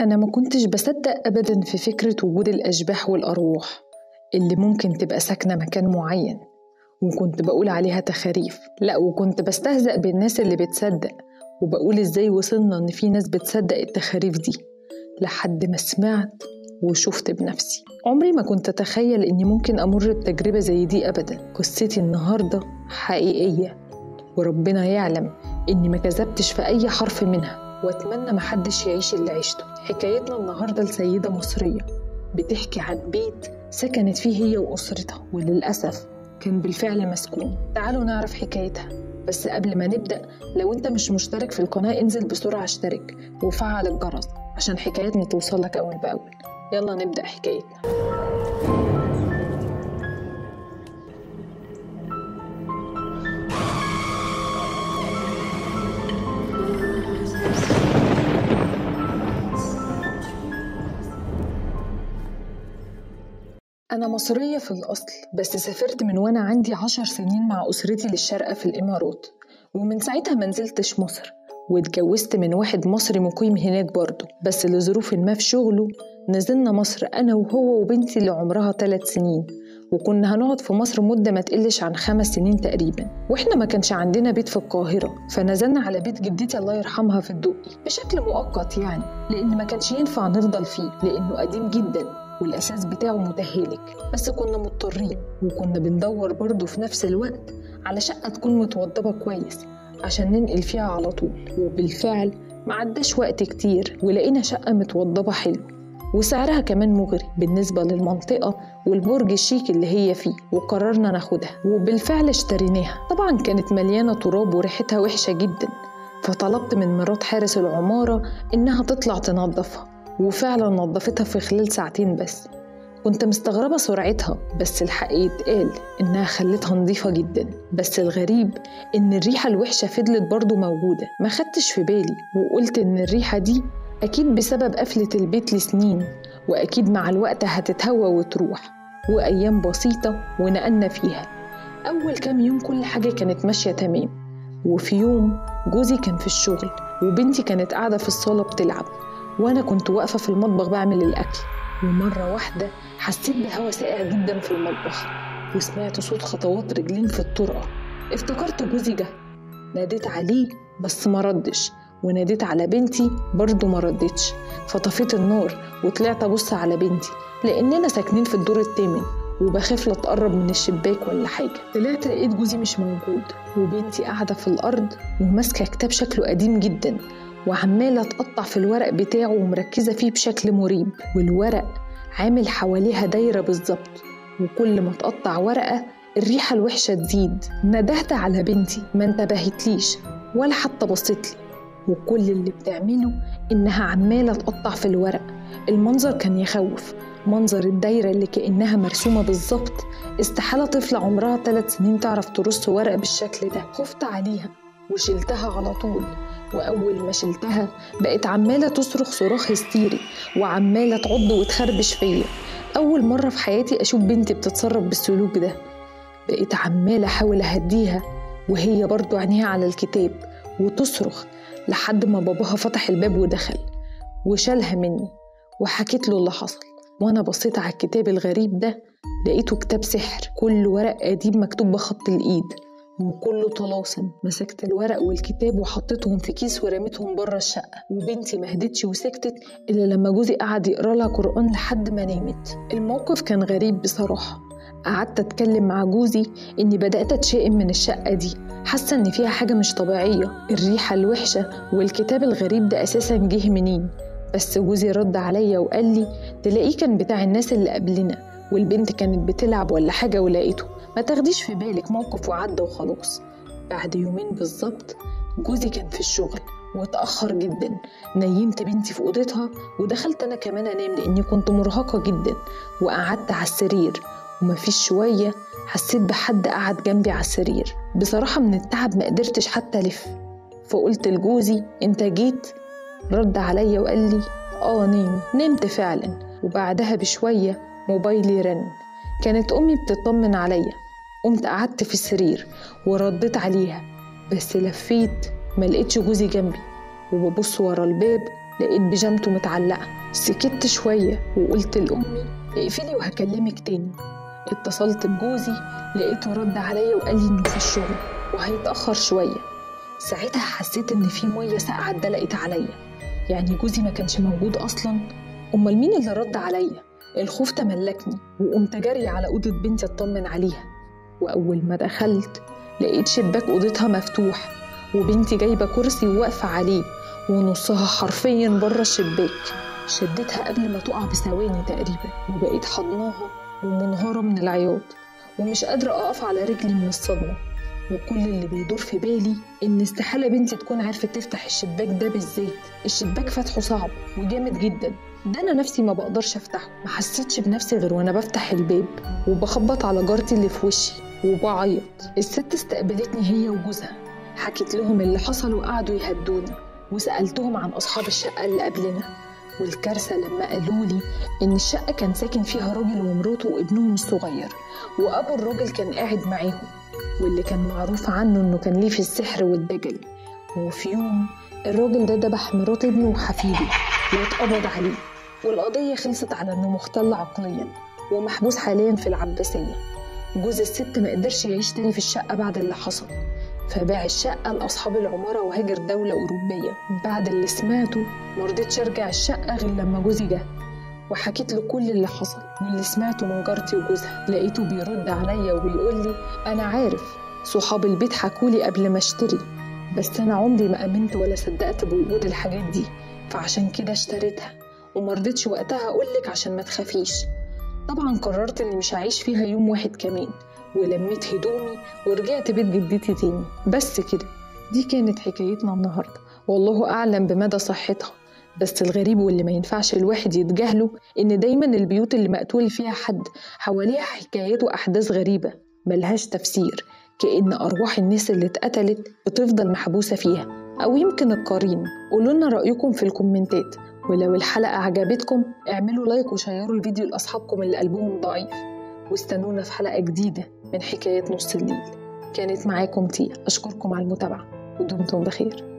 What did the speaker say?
أنا ما كنتش بصدق أبدا في فكرة وجود الأشباح والأرواح اللي ممكن تبقى ساكنة مكان معين وكنت بقول عليها تخاريف لا وكنت بستهزأ بالناس اللي بتصدق وبقول إزاي وصلنا إن في ناس بتصدق التخاريف دي لحد ما سمعت وشفت بنفسي عمري ما كنت أتخيل إني ممكن أمر بتجربة زي دي أبدا قصتي النهاردة حقيقية وربنا يعلم إني ما كذبتش في أي حرف منها وأتمنى محدش يعيش اللي عشته حكايتنا النهاردة لسيدة مصرية بتحكي عن بيت سكنت فيه هي وأسرتها وللأسف كان بالفعل مسكون تعالوا نعرف حكايتها بس قبل ما نبدأ لو انت مش مشترك في القناة انزل بسرعة اشترك وفعل الجرس عشان حكايتنا توصلك أول بأول يلا نبدأ حكايتنا أنا مصرية في الأصل بس سافرت من وأنا عندي عشر سنين مع أسرتي للشارقة في الإمارات ومن ساعتها منزلتش مصر واتجوزت من واحد مصري مقيم هناك برضه بس لظروف ما في شغله نزلنا مصر أنا وهو وبنتي اللي عمرها ثلاث سنين وكنا هنقعد في مصر مدة ما تقلش عن خمس سنين تقريبا واحنا ما كانش عندنا بيت في القاهرة فنزلنا على بيت جدتي الله يرحمها في الدقي بشكل مؤقت يعني لأن ما كانش ينفع نفضل فيه لأنه قديم جدا والأساس بتاعه متهالك بس كنا مضطرين وكنا بندور برضه في نفس الوقت على شقة تكون متوضبة كويس عشان ننقل فيها على طول وبالفعل معداش وقت كتير ولقينا شقة متوضبة حلو وسعرها كمان مغري بالنسبة للمنطقة والبرج الشيك اللي هي فيه وقررنا ناخدها وبالفعل اشتريناها طبعا كانت مليانة تراب وريحتها وحشة جدا فطلبت من مرات حارس العمارة إنها تطلع تنظفها وفعلا نظفتها في خلال ساعتين بس كنت مستغربة سرعتها بس الحق يتقال إنها خلتها نظيفة جدا بس الغريب إن الريحة الوحشة فضلت برضو موجودة ما خدتش في بالي وقلت إن الريحة دي أكيد بسبب قفلة البيت لسنين وأكيد مع الوقت هتتهوى وتروح وأيام بسيطة ونقلنا فيها أول كام يوم كل حاجة كانت ماشية تمام وفي يوم جوزي كان في الشغل وبنتي كانت قاعدة في الصالة بتلعب وأنا كنت واقفة في المطبخ بعمل الأكل ومرة واحدة حسيت بهوا ساقع جدا في المطبخ وسمعت صوت خطوات رجلين في الطرقة افتكرت جوزي جه ناديت عليه بس ما ردش وناديت على بنتي برضه ما ردتش فطفيت النار وطلعت أبص على بنتي لأننا ساكنين في الدور الثامن وبخاف لا تقرب من الشباك ولا حاجة طلعت لقيت جوزي مش موجود وبنتي قاعدة في الأرض وماسكة كتاب شكله قديم جدا وعمالة تقطع في الورق بتاعه ومركزة فيه بشكل مريب والورق عامل حواليها دايرة بالظبط وكل ما تقطع ورقة الريحة الوحشة تزيد ندهت على بنتي ما انتبهتليش ولا حتى بصتلي وكل اللي بتعمله إنها عمالة تقطع في الورق المنظر كان يخوف منظر الدايرة اللي كأنها مرسومة بالظبط استحالة طفلة عمرها ثلاث سنين تعرف ترص ورق بالشكل ده خفت عليها وشلتها على طول وأول ما شلتها بقت عمالة تصرخ صراخ هستيري وعمالة تعض وتخربش فيا أول مرة في حياتي أشوف بنتي بتتصرف بالسلوك ده بقيت عمالة أحاول أهديها وهي برضو عينيها على الكتاب وتصرخ لحد ما باباها فتح الباب ودخل وشالها مني وحكيت له اللي حصل وأنا بصيت على الكتاب الغريب ده لقيته كتاب سحر كل ورق قديم مكتوب بخط الإيد وكله طلاسم مسكت الورق والكتاب وحطيتهم في كيس ورميتهم بره الشقة وبنتي ما هدتش وسكتت إلا لما جوزي قعد يقرا لها قرآن لحد ما نامت الموقف كان غريب بصراحة قعدت أتكلم مع جوزي إني بدأت أتشائم من الشقة دي حاسة إن فيها حاجة مش طبيعية الريحة الوحشة والكتاب الغريب ده أساسا جه منين بس جوزي رد عليا وقال لي تلاقيه كان بتاع الناس اللي قبلنا والبنت كانت بتلعب ولا حاجة ولقيته ما تاخديش في بالك موقف وعدى وخلاص بعد يومين بالظبط جوزي كان في الشغل واتأخر جدا نيمت بنتي في أوضتها ودخلت أنا كمان أنام لأني كنت مرهقة جدا وقعدت على السرير ومفيش شوية حسيت بحد قعد جنبي على السرير بصراحة من التعب ما قدرتش حتى ألف فقلت لجوزي أنت جيت رد عليا وقال لي آه نام نمت فعلا وبعدها بشوية موبايلي رن كانت أمي بتطمن عليا قمت قعدت في السرير ورديت عليها بس لفيت ما لقيتش جوزي جنبي وببص ورا الباب لقيت بيجامته متعلقة سكت شوية وقلت لأمي اقفلي وهكلمك تاني اتصلت بجوزي لقيته رد عليا وقال لي انه في الشغل وهيتأخر شوية ساعتها حسيت ان في مية ساقعة اتدلقت عليا يعني جوزي ما كانش موجود اصلا امال مين اللي رد عليا الخوف تملكني وقمت جري على اوضه بنتي اطمن عليها واول ما دخلت لقيت شباك اوضتها مفتوح وبنتي جايبه كرسي وواقفه عليه ونصها حرفيا بره الشباك شدتها قبل ما تقع بثواني تقريبا وبقيت حضناها ومنهارة من العياط ومش قادرة أقف على رجلي من الصدمة وكل اللي بيدور في بالي إن استحالة بنتي تكون عرفت تفتح الشباك ده بالذات الشباك فتحه صعب وجامد جدا ده أنا نفسي ما بقدرش أفتحه ما حسيتش بنفسي غير وأنا بفتح الباب وبخبط على جارتي اللي في وشي وبعيط الست استقبلتني هي وجوزها حكيت لهم اللي حصل وقعدوا يهدوني وسألتهم عن أصحاب الشقة اللي قبلنا والكارثة لما قالوا لي إن الشقة كان ساكن فيها راجل ومراته وابنهم الصغير وأبو الراجل كان قاعد معاهم واللي كان معروف عنه إنه كان ليه في السحر والدجل وفي يوم الراجل ده ذبح مرات ابنه وحفيده واتقبض عليه والقضية خلصت على إنه مختل عقليا ومحبوس حاليا في العباسية جوز الست ما قدرش يعيش تاني في الشقة بعد اللي حصل فباع الشقة لأصحاب العمارة وهاجر دولة أوروبية بعد اللي سمعته مرضتش أرجع الشقة غير لما جوزي جه وحكيت له كل اللي حصل واللي سمعته من جارتي وجوزها لقيته بيرد عليا وبيقول لي أنا عارف صحاب البيت حكولي قبل ما اشتري بس أنا عمري ما آمنت ولا صدقت بوجود الحاجات دي فعشان كده اشتريتها ومرضتش وقتها أقولك عشان ما تخافيش طبعا قررت إني مش هعيش فيها يوم واحد كمان ولميت هدومي ورجعت بيت جدتي تاني بس كده دي كانت حكايتنا النهاردة والله أعلم بمدى صحتها بس الغريب واللي ما ينفعش الواحد يتجاهله إن دايما البيوت اللي مقتول فيها حد حواليها حكايات وأحداث غريبة ملهاش تفسير كأن أرواح الناس اللي اتقتلت بتفضل محبوسة فيها أو يمكن القرين قولوا لنا رأيكم في الكومنتات ولو الحلقة عجبتكم اعملوا لايك وشيروا الفيديو لأصحابكم اللي قلبهم ضعيف واستنونا في حلقة جديدة من حكايات نص الليل كانت معاكم تيا أشكركم على المتابعة ودمتم بخير